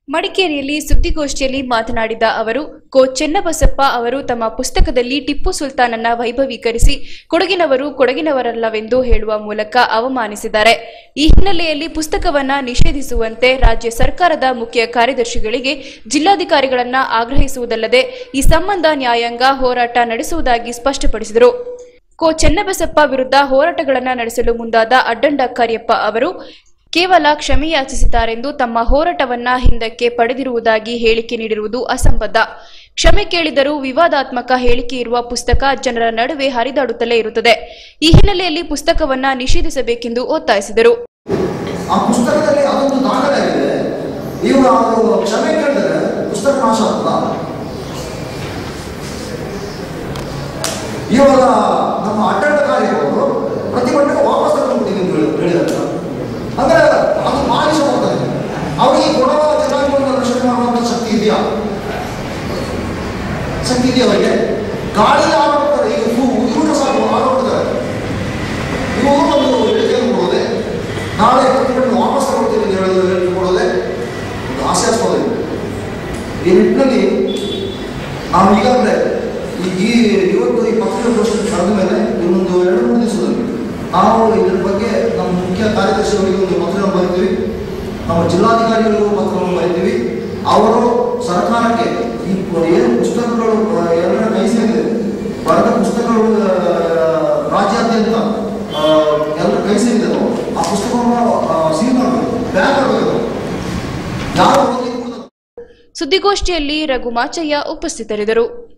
ಮಡಿಕೇರಿಯಲ್ಲಿ ಸುದ್ದಿಗೋಷ್ಠಿಯಲ್ಲಿ ಮಾತನಾಡಿದ ಅವರು ಕೋ ಚೆನ್ನಬಸಪ್ಪ ಅವರು ತಮ್ಮ ಪುಸ್ತಕದಲ್ಲಿ ಟಿಪ್ಪು ಸುಲ್ತಾನನ್ನ ವೈಭವೀಕರಿಸಿ ಕೊಡಗಿನವರು ಕೊಡಗಿನವರಲ್ಲವೆಂದು ಹೇಳುವ ಮೂಲಕ ಅವಮಾನಿಸಿದ್ದಾರೆ ಈ ಹಿನ್ನೆಲೆಯಲ್ಲಿ ಪುಸ್ತಕವನ್ನ ನಿಷೇಧಿಸುವಂತೆ ರಾಜ್ಯ ಸರ್ಕಾರದ ಮುಖ್ಯ ಕಾರ್ಯದರ್ಶಿಗಳಿಗೆ ಜಿಲ್ಲಾಧಿಕಾರಿಗಳನ್ನ ಆಗ್ರಹಿಸುವುದಲ್ಲದೆ ಈ ಸಂಬಂಧ ನ್ಯಾಯಾಂಗ ಹೋರಾಟ ನಡೆಸುವುದಾಗಿ ಸ್ಪಷ್ಟಪಡಿಸಿದರು ಕೋ ಚೆನ್ನಬಸಪ್ಪ ವಿರುದ್ಧ ಹೋರಾಟಗಳನ್ನು ನಡೆಸಲು ಮುಂದಾದ ಅಡ್ಡಂಡ ಕಾರ್ಯಪ್ಪ ಅವರು ಕೇವಲ ಕ್ಷಮೆಯಾಚಿಸಿದ್ದಾರೆಂದು ತಮ್ಮ ಹೋರಾಟವನ್ನ ಹಿಂದಕ್ಕೆ ಪಡೆದಿರುವುದಾಗಿ ಹೇಳಿಕೆ ನೀಡಿರುವುದು ಅಸಂಬದ್ಧ ಕ್ಷಮೆ ಕೇಳಿದರೂ ವಿವಾದಾತ್ಮಕ ಹೇಳಿಕೆ ಇರುವ ಪುಸ್ತಕ ಜನರ ನಡುವೆ ಹರಿದಾಡುತ್ತಲೇ ಇರುತ್ತದೆ ಈ ಹಿನ್ನೆಲೆಯಲ್ಲಿ ಪುಸ್ತಕವನ್ನ ನಿಷೇಧಿಸಬೇಕೆಂದು ಒತ್ತಾಯಿಸಿದರು ಆ ಪುಸ್ತಕದಲ್ಲಿ ಅದೊಂದು ದಾಖಲೆ ಆಗಿದೆ ಇವರು ಅವರು ಕ್ಷಮೆ ಕೇಳಿದರೆ ಪುಸ್ತಕ ನಾಶ ಆಗ್ತದ ಇವಾಗ ನಮ್ಮ ಆಡಳಿತಕಾರಿಗಳು ಪ್ರತಿಭಟನೆ ವಾಪಸ್ ತಗೊಂಡ್ಬಿಟ್ಟಿದೆ ಅಂತ ಹೇಳಿ- ಹೇಳಿದ್ದಾರೆ ಅಂದ್ರೆ ಅದು ಮಾಲಿಶ ಹೋಗ್ತದೆ ಅವರಿಗೆ ಕೊಡವ ಜನಾಂಗವನ್ನು ರಕ್ಷಣೆ ಮಾಡುವಂತ ಶಕ್ತಿ ಇದೆಯಾ ಶಕ್ತಿ ಇದೆಯಾ ಅವರಿಗೆ ಗಾಳಿ ಆರೋಗ್ತಾರೆ ಈಗ ಇವರು ಸಾಕು ಆರೋಗ್ತಾರೆ ಇವರು ಒಂದು ಹೇಳಿಕೆಯನ್ನು ಕೊಡೋದೆ ನಾಳೆ ಪ್ರತಿಭಟನೆ ವಾಪಸ್ ತಗೊಳ್ತೀವಿ ಅಂತ ಹೇಳೋದು ಹೇಳಿಕೆ ಕೊಡೋದೆ ಒಂದು ಹಾಸ್ಯಾಸ್ಪದ ಇದು. ಈ ನಿಟ್ಟಿನಲ್ಲಿ ನಾವು ಈಗಾಗಲೇ ಈ ಈ ಇವತ್ತು ಈ ಪತ್ರಿಕಾಗೋಷ್ಠಿ ಕರೆದ ಮೇಲೆ ಇನ್ನೊಂದು ಎರಡು ಮೂರು ದಿವಸದಲ್ಲಿ ನಾವು ಇದ್ರ ಬಗ್ಗೆ ನಮ್ಮ ಮುಖ್ಯ ಕಾರ್ಯದರ್ಶಿಯವರಿಗೆ ಒಂದು ಪತ್ರವನ್ನು ಬರೀತೀವಿ ನಮ್ಮ ಜಿಲ್ಲಾಧಿಕಾರಿಗಳಿಗೂ ಪತ್ರವನ್ನು ಬರೀತೀವಿ ಅವರು ಸರ್ಕಾರಕ್ಕೆ ಈ ಏನು ಪುಸ್ತಕಗಳು ಆ, ಎಲ್ಲರ ಕೈ ಸೇರಿದೆ ಬರೆದ ಪುಸ್ತಕಗಳು ಆ, ರಾಜ್ಯಾದ್ಯಂತ ಆ, ಎಲ್ಲರ ಕೈ ಸೇರಿದೆವು ಆ ಪುಸ್ತಕವನ್ನು ಸೀಲ್ ಮಾಡಬೇಕು ಬ್ಯಾನ್ ಮಾಡಬೇಕು ಯಾರು ಓದಿ ಸುದ್ದಿಗೋಷ್ಠಿಯಲ್ಲಿ ರಘುಮಾಚಯ್ಯ ಉಪಸ್ಥಿತರಿದ್ದರು